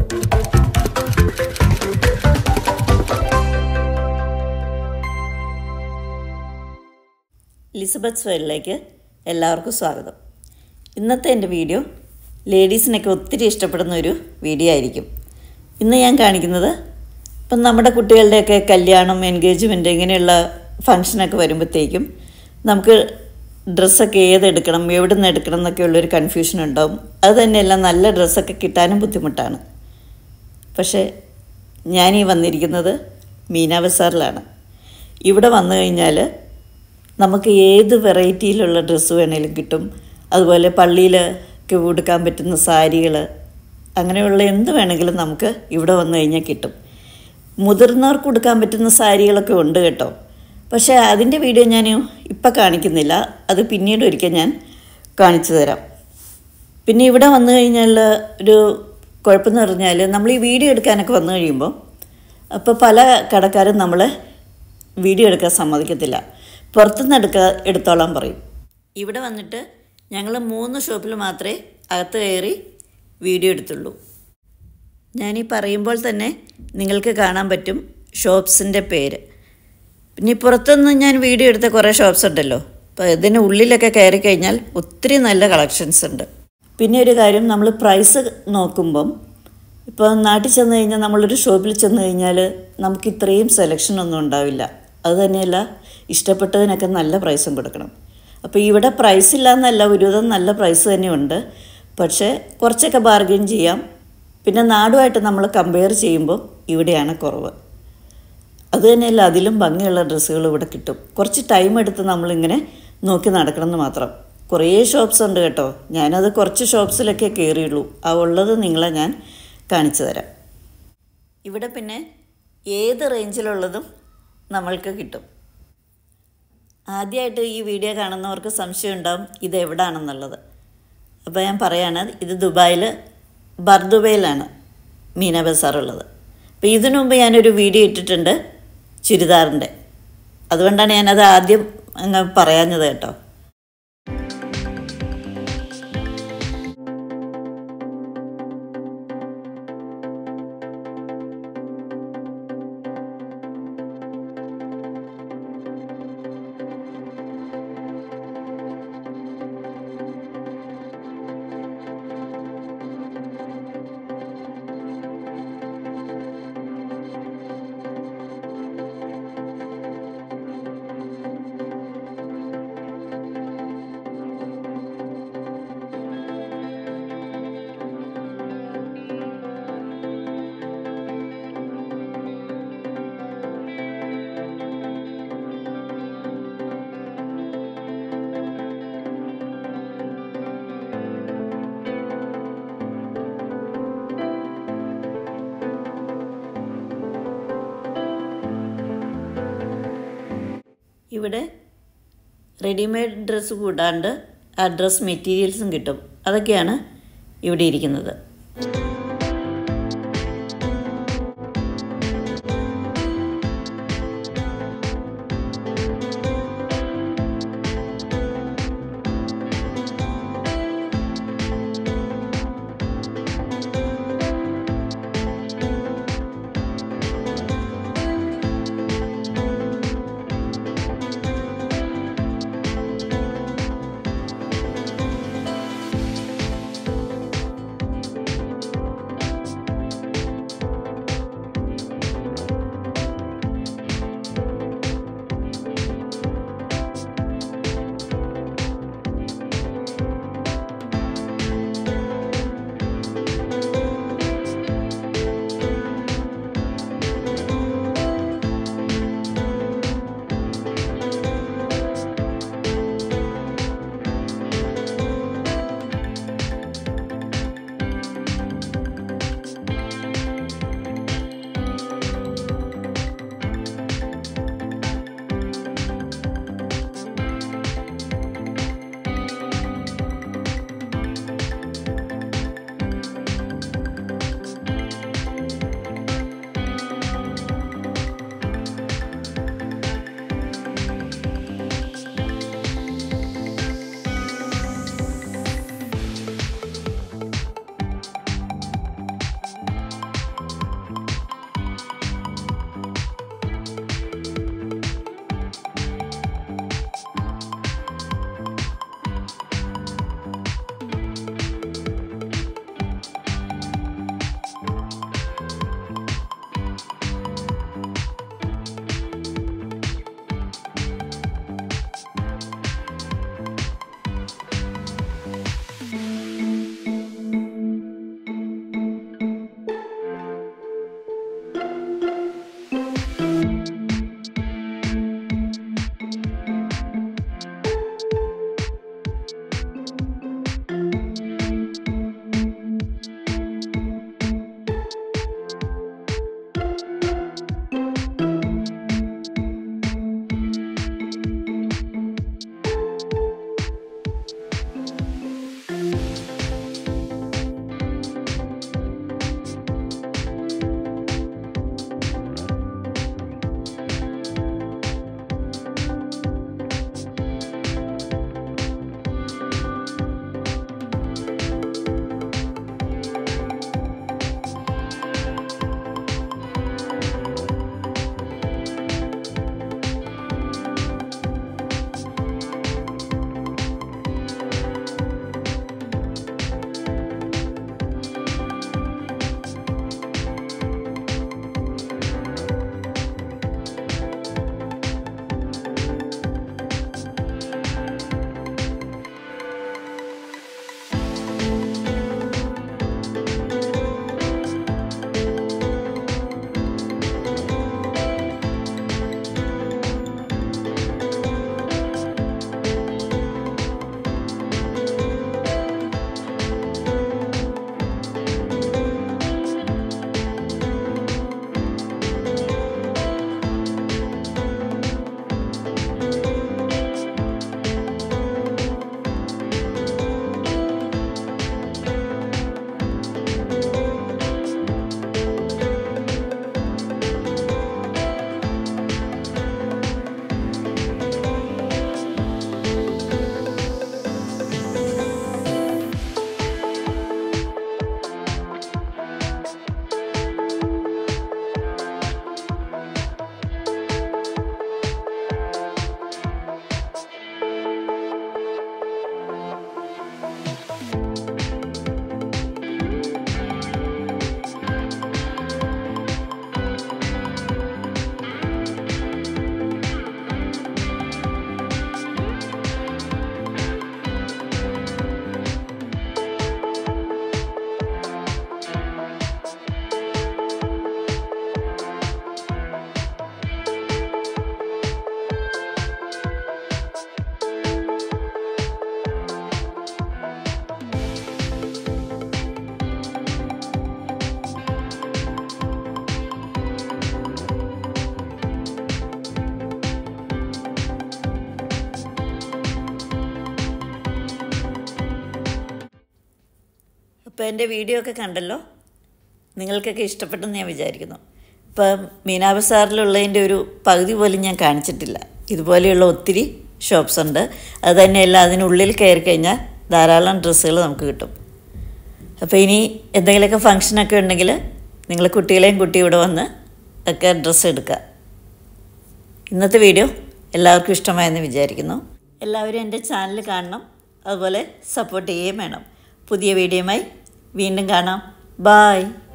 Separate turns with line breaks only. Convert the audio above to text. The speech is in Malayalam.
ലിസബത്ത് സ്വയലിലേക്ക് എല്ലാവർക്കും സ്വാഗതം ഇന്നത്തെ എൻ്റെ വീഡിയോ ലേഡീസിനൊക്കെ ഒത്തിരി ഇഷ്ടപ്പെടുന്ന ഒരു വീഡിയോ ആയിരിക്കും ഇന്ന് ഞാൻ കാണിക്കുന്നത് ഇപ്പം നമ്മുടെ കുട്ടികളുടെയൊക്കെ കല്യാണം എൻഗേജ്മെൻറ്റ് ഇങ്ങനെയുള്ള ഫങ്ഷനൊക്കെ വരുമ്പോഴത്തേക്കും നമുക്ക് ഡ്രസ്സൊക്കെ ഏതെടുക്കണം എവിടെ നിന്ന് എടുക്കണം എന്നൊക്കെ ഉള്ളൊരു കൺഫ്യൂഷൻ ഉണ്ടാവും അത് തന്നെയല്ല നല്ല ഡ്രസ്സൊക്കെ കിട്ടാനും ബുദ്ധിമുട്ടാണ് പക്ഷേ ഞാനീ വന്നിരിക്കുന്നത് മീന ബസാറിലാണ് ഇവിടെ വന്നു കഴിഞ്ഞാൽ നമുക്ക് ഏത് വെറൈറ്റിയിലുള്ള ഡ്രസ്സ് വേണേലും കിട്ടും അതുപോലെ പള്ളിയിലൊക്കെ ഉടുക്കാൻ പറ്റുന്ന സാരികൾ അങ്ങനെയുള്ള എന്ത് വേണമെങ്കിലും നമുക്ക് ഇവിടെ വന്നു കഴിഞ്ഞാൽ കിട്ടും മുതിർന്നവർക്ക് ഉടുക്കാൻ പറ്റുന്ന സാരികളൊക്കെ ഉണ്ട് കേട്ടോ പക്ഷേ അതിൻ്റെ വീഡിയോ ഞാൻ ഇപ്പം കാണിക്കുന്നില്ല അത് പിന്നീട് ഒരിക്കൽ ഞാൻ കാണിച്ചു തരാം പിന്നെ ഇവിടെ വന്നു കഴിഞ്ഞാൽ ഒരു കുഴപ്പമെന്ന് പറഞ്ഞാൽ നമ്മൾ ഈ വീഡിയോ എടുക്കാനൊക്കെ വന്നു കഴിയുമ്പോൾ അപ്പോൾ പല കടക്കാരും നമ്മളെ വീഡിയോ എടുക്കാൻ സമ്മതിക്കത്തില്ല പുറത്തുനിന്ന് എടുക്കുക എടുത്തോളാൻ പറയും ഇവിടെ വന്നിട്ട് ഞങ്ങൾ മൂന്ന് ഷോപ്പിൽ മാത്രമേ അകത്ത് കയറി വീഡിയോ എടുത്തുള്ളൂ ഞാനീ പറയുമ്പോൾ തന്നെ നിങ്ങൾക്ക് കാണാൻ പറ്റും ഷോപ്സിൻ്റെ പേര് പിന്നെ ഈ പുറത്തുനിന്ന് ഞാൻ വീഡിയോ എടുത്ത കുറേ ഷോപ്സ് ഉണ്ടല്ലോ അപ്പോൾ ഇതിന് ഉള്ളിലൊക്കെ കയറി കഴിഞ്ഞാൽ ഒത്തിരി നല്ല കളക്ഷൻസ് ഉണ്ട് പിന്നെ ഒരു കാര്യം നമ്മൾ പ്രൈസ് നോക്കുമ്പം ഇപ്പോൾ നാട്ടിൽ ചെന്ന് കഴിഞ്ഞാൽ നമ്മളൊരു ഷോപ്പിൽ ചെന്ന് കഴിഞ്ഞാൽ നമുക്ക് ഇത്രയും സെലക്ഷൻ ഒന്നും ഉണ്ടാവില്ല അത് തന്നെയല്ല ഇഷ്ടപ്പെട്ടതിനൊക്കെ നല്ല പ്രൈസും കൊടുക്കണം അപ്പോൾ ഇവിടെ പ്രൈസ് ഇല്ല എന്നല്ല ഒരുവിധം നല്ല പ്രൈസ് തന്നെയുണ്ട് പക്ഷേ കുറച്ചൊക്കെ ബാർഗെയിൻ ചെയ്യാം പിന്നെ നാടുമായിട്ട് നമ്മൾ കമ്പയർ ചെയ്യുമ്പോൾ ഇവിടെയാണ് കുറവ് അത് തന്നെയല്ല അതിലും ഭംഗിയുള്ള ഡ്രസ്സുകൾ ഇവിടെ കിട്ടും കുറച്ച് ടൈം എടുത്ത് നമ്മളിങ്ങനെ നോക്കി നടക്കണമെന്ന് മാത്രം കുറേ ഷോപ്സ് ഉണ്ട് കേട്ടോ ഞാനത് കുറച്ച് ഷോപ്സിലൊക്കെ കയറിയുള്ളൂ ആ ഉള്ളത് നിങ്ങളെ ഞാൻ കാണിച്ചു തരാം ഇവിടെ പിന്നെ ഏത് റേഞ്ചിലുള്ളതും നമ്മൾക്ക് കിട്ടും ആദ്യമായിട്ട് ഈ വീഡിയോ കാണുന്നവർക്ക് സംശയം ഉണ്ടാവും ഇത് എവിടാണെന്നുള്ളത് അപ്പോൾ ഞാൻ പറയാണ് ഇത് ദുബായിൽ ബർദുബയിലാണ് മീന ബസാർ ഉള്ളത് അപ്പോൾ ഇതിനു മുമ്പ് ഞാനൊരു വീഡിയോ ഇട്ടിട്ടുണ്ട് ചുരിദാറിൻ്റെ അതുകൊണ്ടാണ് ഞാനത് ആദ്യം അങ്ങ് പറയാഞ്ഞത് കേട്ടോ ഇവിടെ റെഡിമെയ്ഡ് ഡ്രസ്സ് കൂടാണ്ട് ആ ഡ്രസ് മെറ്റീരിയൽസും കിട്ടും അതൊക്കെയാണ് ഇവിടെ ഇരിക്കുന്നത് ഇപ്പോൾ എൻ്റെ വീഡിയോ ഒക്കെ കണ്ടല്ലോ നിങ്ങൾക്കൊക്കെ ഇഷ്ടപ്പെട്ടെന്ന് ഞാൻ വിചാരിക്കുന്നു ഇപ്പം മീനാ ബസാറിലുള്ളതിൻ്റെ ഒരു പകുതി പോലും ഞാൻ കാണിച്ചിട്ടില്ല ഇതുപോലെയുള്ള ഒത്തിരി ഷോപ്സ് ഉണ്ട് അത് തന്നെയല്ല അതിനുള്ളിൽ കയറി കഴിഞ്ഞാൽ ധാരാളം ഡ്രസ്സുകൾ നമുക്ക് കിട്ടും അപ്പോൾ ഇനി എന്തെങ്കിലുമൊക്കെ ഫങ്ഷനൊക്കെ ഉണ്ടെങ്കിൽ നിങ്ങൾ കുട്ടികളെയും കുട്ടി ഇവിടെ വന്ന് ഒക്കെ ഡ്രസ്സ് എടുക്കുക ഇന്നത്തെ വീഡിയോ എല്ലാവർക്കും ഇഷ്ടമായെന്ന് വിചാരിക്കുന്നു എല്ലാവരും എൻ്റെ ചാനൽ കാണണം അതുപോലെ സപ്പോർട്ട് ചെയ്യുകയും വേണം പുതിയ വീഡിയോയുമായി വീണ്ടും കാണാം ബായ്